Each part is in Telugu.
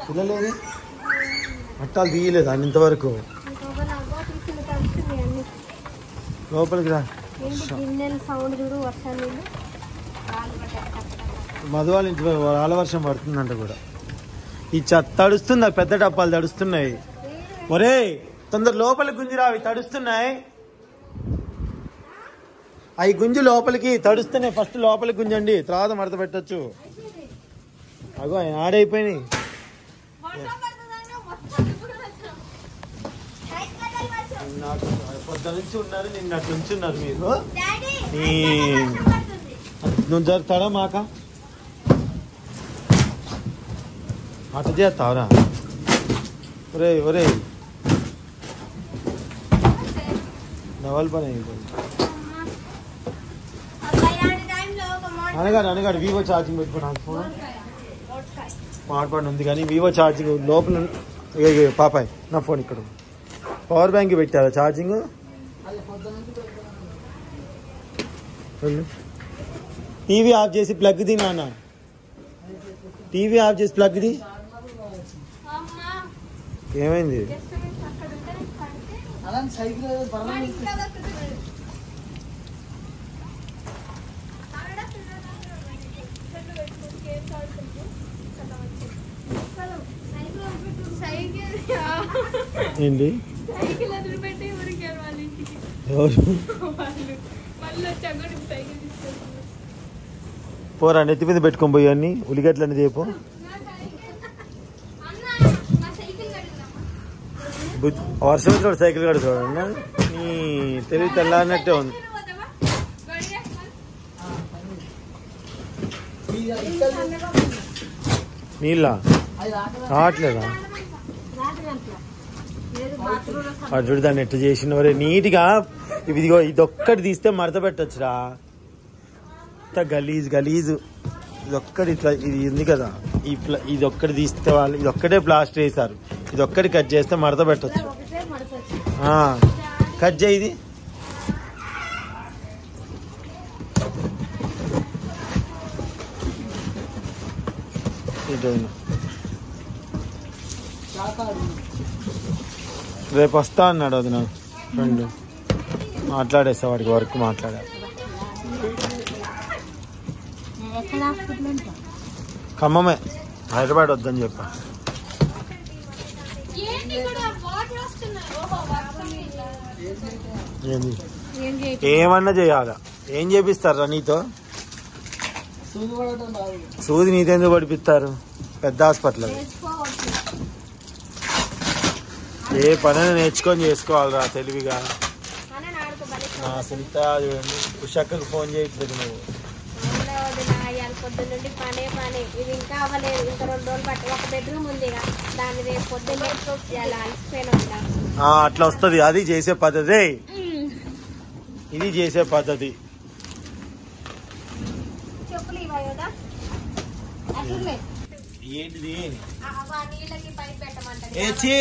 పిల్లలేని అట్టాలు తీయలేదు అని ఇంతవరకు ఇంకొక నవ్వు తీసుకుని తడుస్తుంది అన్ని లోపలికి రా ఏంటి గిన్నెలు సౌండ్ చూడు వర్షం నీళ్ళు రాళ్ళు పడ్డాయి టక్ టక్ టక్. మధు వాళ్ళ ఇంటి వాళ్ళ వర్షం పడుతుందంట కూడా ఈ చెత్త తడుస్తుంది ఆ పెద్ద డబ్బాలు తడుస్తున్నాయి ఒరే తొందర లోపలికి గుంజిరా అవి తడుస్తున్నాయి అవి గుంజి లోపలికి తడుస్తున్నాయి ఫస్ట్ లోపలికి గుంజండి తర్వాత మడత పెట్టచ్చు అగో అవి ఆడైపోయినాయి నాకు పొద్దు నుంచి ఉన్నారు నిన్న అటు నుంచి ఉన్నారు మీరు ఈ- నువ్వు జరుతాడా మాక అట చేస్తావురా ఒరే ఒరే డబల్ పని అయిపోయింది అనగాడు అనగాడు వివో ఛార్జింగ్ పెట్టుకున్నాను ఫోన్ స్మార్ట్ ఫోన్ ఉంది కానీ వివో ఛార్జింగ్ లోపల ఉంది. ఇగో, ఇగో, పాపాయ్ నా ఫోన్ ఇక్కడ ఉంది. పవర్ బ్యాంక్ పెట్టారా ఛార్జింగ్ వెళ్ళు. టీవీ ఆఫ్ చేసి ప్లగ్ ది నాన్న టీవీ ఆఫ్ చేసి ప్లగ్ ది అమ్మా ఏమైంది జస్ట్ అక్కడ ఉంటే కడితే అలాంటి సైకిల్ ఏదో పర్వాలేదు. ఇంకా దొరుకుతుంది. ఆవిడ చెట్లు పెట్టుకుని కేక్ ఆడుకుంటూ అలా వచ్చింది. అసలు సైకిల్ వదిలిపెట్టు. సైకిల్ ఏంటి సైకిల్ వదిలిపెట్టి ఊరికారు వాళ్ళ ఇంటికి ఎవరు వాళ్ళు మళ్ళీ వచ్చాక కూడా సైకిల్ తీసుకెళ్తున్నారు పోరా నెత్తి మీద పెట్టుకొని పోయి అన్ని ఉల్లిగడ్డలన్నీ చేపు నా సైకిల్ అన్న నా సైకిల్ కడిగినమ్మా బుజ్- వర్షం వచ్చినప్పుడు సైకిల్ కూడా చూడండి నీ తెలివి తెల్లారినట్టే ఉంది పోతావా గడిగా ఈ ఇక్కడ నీళ్ళ అది రాక రావట్లేదా వాడు చూడు దాన్ని ఎట్టు చేసిన వరే నీట్గా ఇవి ఇదిగో ఇదొక్కటి తీస్తే మడత పెట్టచ్చురా ఇంత గలీజ్ గలీజ్ ఇదొక్కటి ఇట్లా ఇది ఉంది కదా ఈ ప్ల ఇది ఒక్కటి తీస్తే వాళ్ళు ఇది ఒక్కటే ప్లాస్టర్ వేసారు ఇది ఒక్కటి కట్ చేస్తే మడత పెట్టచ్చు ఒకటే మడతొచ్చు కట్ చేయి ఇది ఇటు వదిలు. రాకాడు రేపు వస్తా అన్నాడు అది నా ఫ్రెండ్ మాట్లాడేస్తా వాడికి వర్క్ మాట్లాడా ఎక్కడ హాస్పిటల్ ఉంటా ఖమ్మమే హైదరాబాద్ వద్దని చెప్పా ఏంటి ఇక్కడ వాటర్ వస్తున్నాయి ఓహో వర్షం ఏంది ఏం చేయ ఏమన్నా చేయాలా ఏం చేపిస్తారా నీతో సూది పడటం రాదు సూది నీతెందుకు పడిపిస్తారు పెద్ద హాస్పిటల్ అది చేసుకోవచ్చు ఏ పనైనా నేర్చుకొని చేసుకోవాలిరా తెలివిగా అని నాడుకు బలి నా సునీత చూడండి ఉషక్కకు ఫోన్ చేయట్లేదు నువ్వు అవునా వదినా ఇవాళ పొద్దున్న నుండి పనే పని ఇది ఇంకా అవ్వలేదు ఇంకా రెండు రోజులు పట్టి ఒక బెడ్రూమ్ ఉంది ఇక దాన్ని రేపు పొద్దున్న ఇలా అలసిపోయిన వదినా ఆ, అట్లా వస్తుంది అది చేసే పద్ధతి ఇది చేసే పద్ధతి చెప్పులు ఇవ్వ కదా అట్లే ఏంటిది ఆ నీళ్ళకి పైప్ పెట్టమంటారు ఏ ఛీ!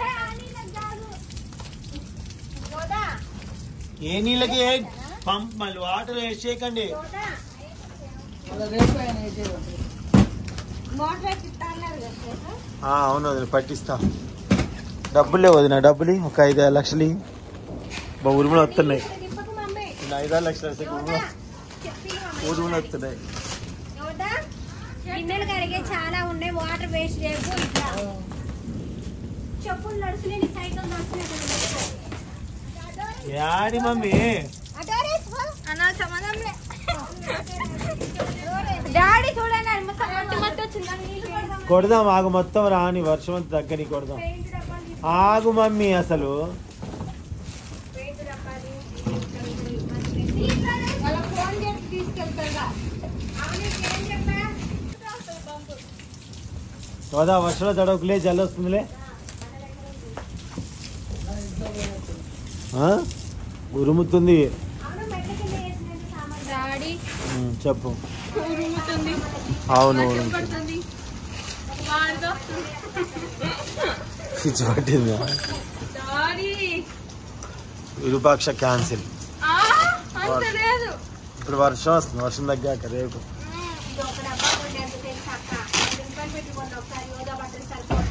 యోదా ఏ నీళ్ళకి ఏ పంప్ మళ్ళీ వాటర్ వేసేయకండి యోదా అలా రేపు ఆయన అయితే మోటార్ ఎక్కిస్తా అన్నారు కదా చేత. ఆ, అవును వదిన పట్టిస్తా డబ్బులే వదిన డబ్బులు ఒక ఐదు ఆరు లక్షలు ఇయ్యి. బా ఉరుములు వస్తున్నాయి ఇక్కడ తిప్పకు మమ్మీ ఇంకా ఐదు ఆరు లక్షలు వస్తే యోదా చెప్పి మమ్మీ ఉరుములు వస్తున్నాయి యోదా గిన్నెలు కడిగే చాలా ఉన్నాయి వాటర్ వేస్ట్ చేయకు ఇట్లా చెప్పులు నడుచులే నీ సైకిల్ నడుచులే యాడి మమ్మీ అన్నా సంబంధం లే డాడీ చూడండి అది మొత్తం మట్టి మట్టి వచ్చింది దాన్ని నీళ్లు కొడదాం. కొడదాం ఆగు మొత్తం రాని వర్షం అంతా తగ్గని కొడదాం పెయింట్ డబ్బాలు తీసి- ఆగు మమ్మీ అసలు పెయింట్ డబ్బాలు వాళ్ళ ఫోన్ చేసి తీసుకెళ్తారుగా అవును ఏం చెప్పా పంపు సోదా వర్షంలో తడవకులే జల్లు వస్తుందిలే ఆ? ఉరుముతుంది అవును మెట్ల కింద వేసినట్టు సామాన్ డాడీ ఉమ్, చెప్పు ఉరుముతుంది అవును వర్షం పడుతుంది వాడితో పిచ్చి పట్టింది డాడీ విరూపాక్ష క్యాన్సిల్ ఆ, అంత లేదు ఇప్పుడు వర్షం వస్తుంది వర్షం తగ్గాక రేపు ఇది ఒక డబ్బా కొంటే ఎంత తెలుసా అక్క ఐదు రూపాయలు పెట్టుకోండి ఒకసారి యోగా బట్టలు సరిపోదు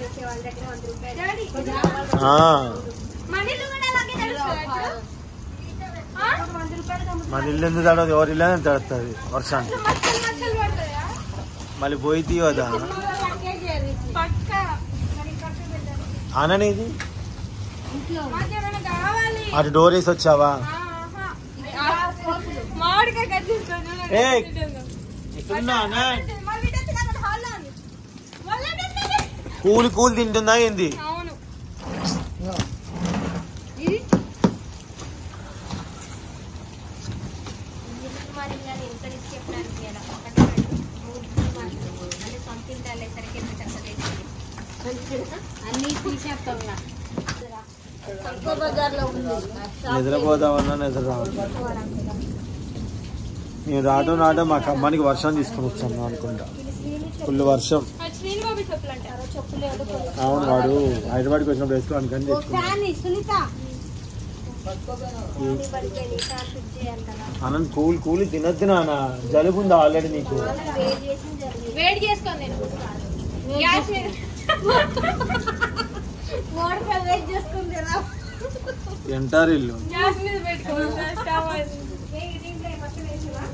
ఇచ్చే వాళ్ళ దగ్గర వంద రూపాయలు ఆ, మనీలు కూడా అలాగే తెలుసుకోవచ్చు వంద రూపాయలు తమ్ముడు మన ఇల్లు ఎందుకు తడవదు ఎవరి ఇల్లు అని తడుతుంది వర్షానికి మచ్చలు మచ్చలు పడతాయా మళ్ళీ పోయి తీయదా పక్క అననేది మాకేమైనా కావాలి అటు డోర్ వేసి వచ్చావా మామిడికాయ కట్ చేసుకోండి ఏయ్. ఇక్కడున్నా అన్నా? కూలి కూలి తింటుందా ఏంది అవును మరి ఇంకా నేను ఇక్కడ ఇచ్చి చెప్పడానికి ఎలా? ఒకటి, రెండు, మూడు, నాలుగు. అంటే సొంత ఇంటి వాళ్ళేసరికి ఎంత చెత్త చేసింది. అన్నీ తీసేస్తాం ఇలా. తక్కువ బజార్లో ఉంది నిద్రపోదామన్నా నిద్ర రావాలి నేను రావడం రావడం మా అమ్మానికి వర్షం తీసుకొని వచ్చాను అనుకుంటా ఫుల్ వర్షం శ్రీనిబాబు చెప్పులు అంటారు చెప్పులు అవును వాడు హైదరాబాద్కి వచ్చినప్పుడు వేసుకో అనుకని తెచ్చుకున్నాను సునీత పడిపోయి ఫ్రిడ్జ్ చేయాలి అనంత్ కూలి కూలి తినద్దు నాన్న జలుబు ఉంది ఆల్రెడీ నీకు వేడి చేసి వేడి చేసుకోండి నేను గ్యాస్ మీద మోడకాయ వేడి చేసుకుంది రా తింటారు ఇల్లు గ్యాస్ మీద పెట్టుకోండి స్టవ్ దీంట్లో మొత్తం వేసినా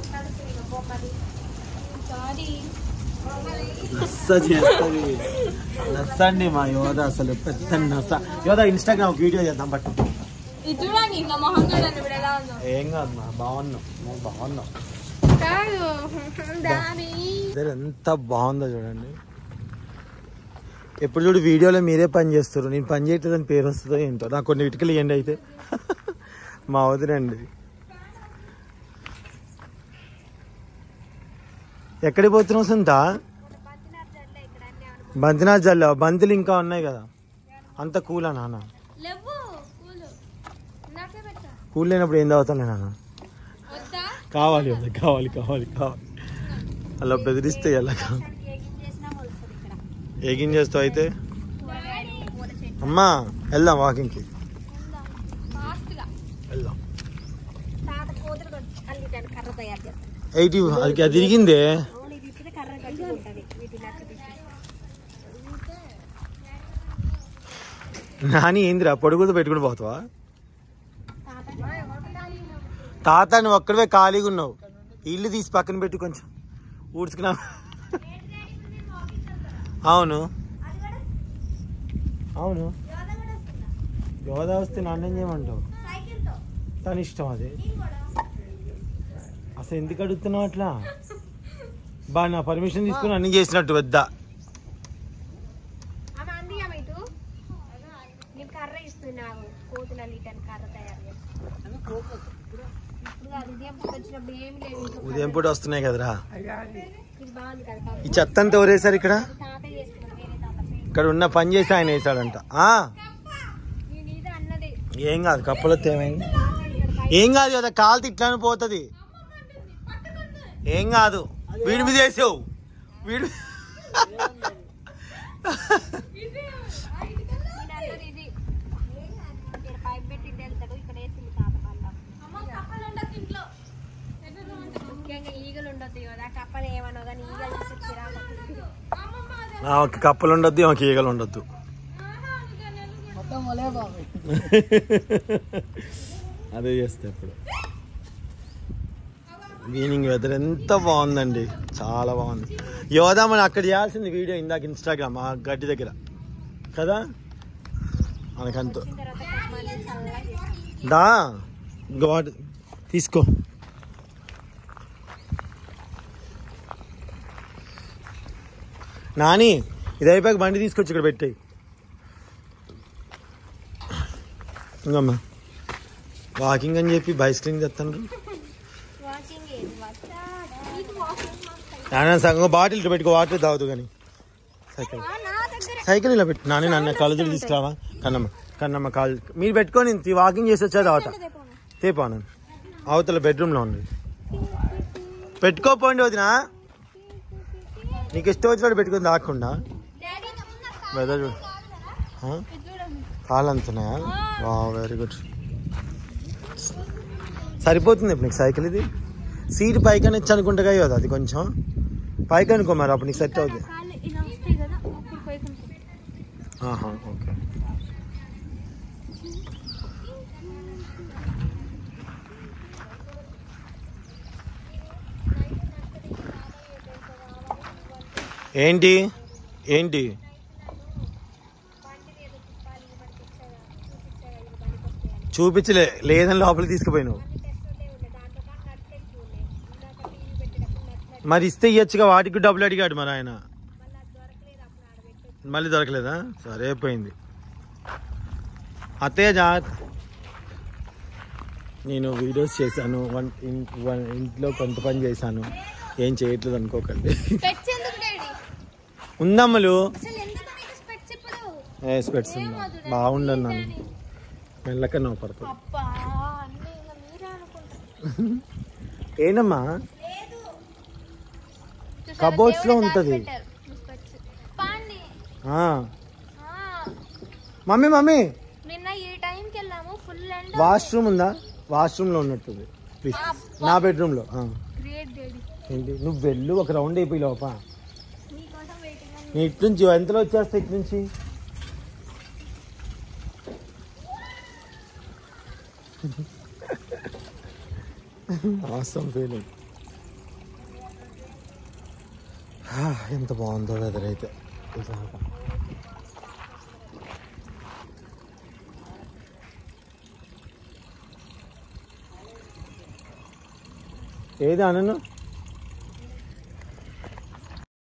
సారీ నస్స చేస్తుంది నస్స అండి మా యోధ అసలు పెద్ద నస్స యోధ ఇన్స్టాగ్రామ్ వీడియో చేద్దాం పట్టు ఇది చూడండి ఇట్లా మొహం చూడండి ఇప్పుడు ఎలా ఉందో ఏం కాదు మా బాగున్నాం నువ్వు బాగున్నావు కాదు దాని ఇద్దరు ఎంత బాగుందో చూడండి ఎప్పుడు చూడు వీడియోలో మీరే పని చేస్తారు నేను పని చేయట్లేదని పేరు వస్తుందో ఏంటో నాకు కొన్ని ఇటుకలు ఇవ్వండి అయితే మా వదినండి ఎక్కడికి పోతున్నావు సుంత బంతినాథ్ జల్లు బంతులు ఇంకా ఉన్నాయి కదా అంత కూలా నాన్న లేవు కూలు నాకే పెట్టా కూల్ లేనప్పుడు ఏం తాగుతాను నాన్న వద్దా కావాలి వద్ద, కావాలి కావాలి కావాలి అలా బెదిరిస్తే ఎలా ఏగిం చేస్తావు అయితే అమ్మా వెళ్దాం వాకింగ్కి ఫాస్ట్గా వెళ్దాం తాత కూతురు అల్లి దాని కర్ర తయారు చేస్తాను ఎయిటీ అది అది తిరిగిందే అవును ఇది ఇప్పుడే కర్ర కట్టుకుంటుంది వీటి నాకు నాని ఏందిరా పొడుగుతో పెట్టుకుని పోతావా తాత నువ్వు ఒక్కడివే ఖాళీగా ఉన్నావు ఇల్లు తీసి పక్కన పెట్టి కొంచెం ఊడ్చుకున్నా అవును అవును యోధ వస్తే నన్నేం చేయమంటావు తన ఇష్టం అది అసలు ఎందుకు అడుగుతున్నావు అట్లా బా నా పర్మిషన్ తీసుకుని అన్ని చేసినట్టు వద్ద ఆమె అంది ఆమె ఇటు నేను కర్ర ఇస్తున్నావు కోతుల లీటర్ కర్ర తయారు చేస్తాను ఇప్పుడు కాదు ఉదయం పూట వచ్చినప్పుడు ఏమి లేవు ఇంట్లో ఉదయం పూట వస్తున్నాయి కదరా ఇది బాగుంది కదా కర్ర. ఈ చెత్త అంతా ఎవరేసారు ఇక్కడ తాత చేసుకున్నాడు వేరే తాత ఇక్కడ ఉన్న పని చేసి ఆయన వేసాడంట ఆ, నేను ఇది అన్నది ఏం కాదు కప్పలతో ఏమైంది ఏం కాదు కదా కాలు ఇట్లానే పోతుంది ఏం కాదు వీడి మీద వేసావు వీడి నేను అన్నది ఇది ఇక్కడ పైప్ పెట్టి ఇటు వెళ్తాడు ఇక్కడ వేసింది తాత పంట ముఖ్యంగా ఈగలు ఉండొద్దు కదా కప్పలు ఏమన్నా కానీ ఈగలు చూస్తే చిరాకు ఆమెకి కప్పలు ఉండొద్దు ఆమెకి ఈగలు ఉండొద్దు మొత్తం ఒలే బాబు అదే చేస్తే ఇప్పుడు ఈవినింగ్ వెదర్ ఎంత బాగుందండి చాలా బాగుంది యోధా మనం అక్కడ చేయాల్సింది వీడియో ఇందాక ఇన్స్టాగ్రామ్ ఆ గడ్డి దగ్గర కదా మనకంత వచ్చిన తర్వాత కప్పలు చల్లగా చేస్తాం దా గాడ్ తీసుకో నాని ఇది అయిపోయాక బండి తీసుకొచ్చి ఇక్కడ పెట్టాయి ఇంకమ్మా వాకింగ్ అని చెప్పి బైస్క్రింగ్ తెస్తాను వాకింగ్ ఏది ఇది వాకింగ్ నాన్న సగం బాటిల్ ఇటు పెట్టుకో వాటర్ తాగుతూ కానీ సైకిల్ నా దగ్గర సైకిల్ ఇలా పెట్టు నాని నన్ను కాలేజీలో తీసుకురావా కన్నమ్మ కన్నమ్మ కాలేజ్ మీరు పెట్టుకొని ఇంత వాకింగ్ చేసి వచ్చా తాగుతా తేపాను అవతల బెడ్రూమ్లో ఉంది పెట్టుకోపోండి వదినా నీకు ఇష్టం వచ్చినట్టు పెట్టుకొని దాక్కుండా వెదర్ చూడు ఆ? కాళ్ళు అంతున్నాయా వా వెరీ గుడ్ సరిపోతుంది ఇప్పుడు నీకు సైకిల్ ఇది సీట్ పైకని ఇచ్చి అనుకుంటా కదా అది కొంచెం పైకి అనుకో మరి అప్పుడు నీకు సెట్ అవుతుంది కాళ్ళు ఇలా వస్తాయి కదా అప్పుడు పోయి కొంచెం ఆహా ఓకే ఏంటి ఏంటి చూపించలే లేదని లోపలికి తీసుకుపోయినావు మరి ఇస్తే ఇయ్యొచ్చుగా వాటికి డబ్బులు అడిగాడు మరి ఆయన మళ్ళీ దొరకలేదా సరే పోయింది అత్తయ్య జా నేను వీడియోస్ చేశాను వన్ ఇన్- వన్ ఇంట్లో కొంత పని చేశాను ఏం చేయట్లేదు అనుకోకండి స్పెట్స్ ఎందుకు డాడీ ఉందమ్మలు అసలు ఎందుకు నీకు స్పెట్స్ ఇప్పుడు ఏ స్పెట్స్ ఉందా బాగుండన్నాను మెల్లక నవ్వు పడుతుంది అబ్బా అన్నీ ఇంకా మీరే అనుకుంటారు ఏంటమ్మా చూసారా, Cupboards లో దేవుడే ఉంటది. దాచిపెట్టారు మీ స్పెట్స్ పాండి ఆ. ఆ, మమ్మీ మమ్మీ నిన్న ఈ టైంకి వెళ్ళాము ఫుల్ ఎండ్ వాష్రూమ్ ఉందా వాష్రూమ్ లో ఉన్నట్టుంది ప్లీజ్ నా బెడ్రూమ్ లో ఆ. గ్రేట్ డాడీ ఏంటి నువ్వు వెళ్ళు ఒక రౌండ్ అయిపోయి లోప మీకోసం వెయిటింగ్ అని నీ ఇటు నుంచి ఎంతలో వచ్చేస్తా ఇటు నుంచి అవసరం ఫీలింగ్ ఎంత బాగుందో వెదర్ అయితే నిజంగా. ఏది అనను